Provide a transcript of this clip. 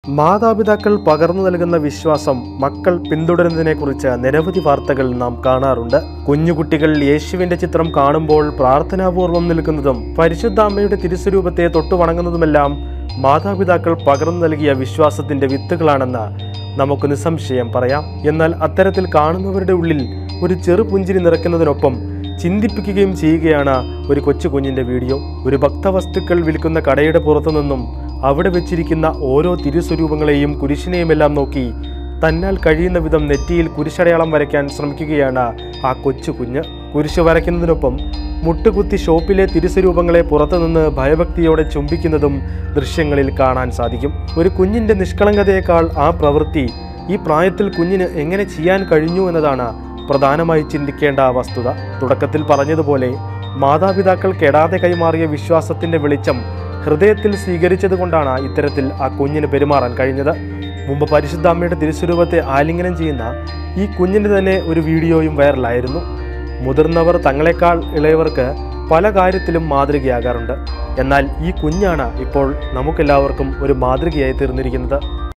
മാതാപിതാക്കൾ പകർന്നു നൽകുന്ന വിശ്വാസം മക്കൾ പിന്തുടരുന്നതിനെക്കുറിച്ച് നിരവധി വാർത്തകൾ നാം കാണാറുണ്ട് കുഞ്ഞുകുട്ടികൾ യേശുവിന്റെ ചിത്രം കാണുമ്പോൾ പ്രാർത്ഥനാപൂർവം നിൽക്കുന്നതും പരിശുദ്ധ അമ്മയുടെ തിരുസ്വരൂപത്തെ തൊട്ടു വണങ്ങുന്നതുമെല്ലാം മാതാപിതാക്കൾ പകർന്നു നൽകിയ വിശ്വാസത്തിന്റെ വിത്തുകളാണെന്ന് നമുക്ക് നിസ്സംശയം പറയാം എന്നാൽ അത്തരത്തിൽ കാണുന്നവരുടെ ഉള്ളിൽ ഒരു ചെറു പുഞ്ചിരി നിറയ്ക്കുന്നതിനൊപ്പം ചിന്തിപ്പിക്കുകയും ചെയ്യുകയാണ് ഒരു കൊച്ചു കുഞ്ഞിന്റെ വീഡിയോ ഒരു ഭക്തവസ്തുക്കൾ വിൽക്കുന്ന കടയുടെ പുറത്തു നിന്നും അവിടെ വെച്ചിരിക്കുന്ന ഓരോ തിരുസ്വരൂപങ്ങളെയും കുരിശിനെയുമെല്ലാം നോക്കി തന്നാൽ കഴിയുന്ന വിധം നെറ്റിയിൽ കുരിശടയാളം വരയ്ക്കാൻ ശ്രമിക്കുകയാണ് ആ കൊച്ചു കുഞ്ഞ് കുരിശ് വരയ്ക്കുന്നതിനൊപ്പം മുട്ടുകുത്തി ഷോപ്പിലെ തിരുസ്വരൂപങ്ങളെ പുറത്തുനിന്ന് ഭയഭക്തിയോടെ ചുംബിക്കുന്നതും ദൃശ്യങ്ങളിൽ കാണാൻ സാധിക്കും ഒരു കുഞ്ഞിന്റെ നിഷ്കളങ്കതയേക്കാൾ ആ പ്രവൃത്തി ഈ പ്രായത്തിൽ കുഞ്ഞിന് എങ്ങനെ ചെയ്യാൻ കഴിഞ്ഞു എന്നതാണ് പ്രധാനമായി ചിന്തിക്കേണ്ട വസ്തുത തുടക്കത്തിൽ പറഞ്ഞതുപോലെ മാതാപിതാക്കൾ കെടാതെ കൈമാറിയ വിശ്വാസത്തിന്റെ വെളിച്ചം ഹൃദയത്തിൽ സ്വീകരിച്ചതുകൊണ്ടാണ് ഇത്തരത്തിൽ ആ കുഞ്ഞിന് പെരുമാറാൻ കഴിഞ്ഞത് മുമ്പ് പരിശുദ്ധ അമ്മയുടെ തിരുസ്വരൂപത്തെ ആലിംഗനം ചെയ്യുന്ന ഈ കുഞ്ഞിൻ്റെ തന്നെ ഒരു വീഡിയോയും വൈറലായിരുന്നു മുതിർന്നവർ തങ്ങളെക്കാൾ ഇളയവർക്ക് പല കാര്യത്തിലും മാതൃകയാകാറുണ്ട് എന്നാൽ ഈ കുഞ്ഞാണ് ഇപ്പോൾ നമുക്കെല്ലാവർക്കും ഒരു മാതൃകയായി തീർന്നിരിക്കുന്നത്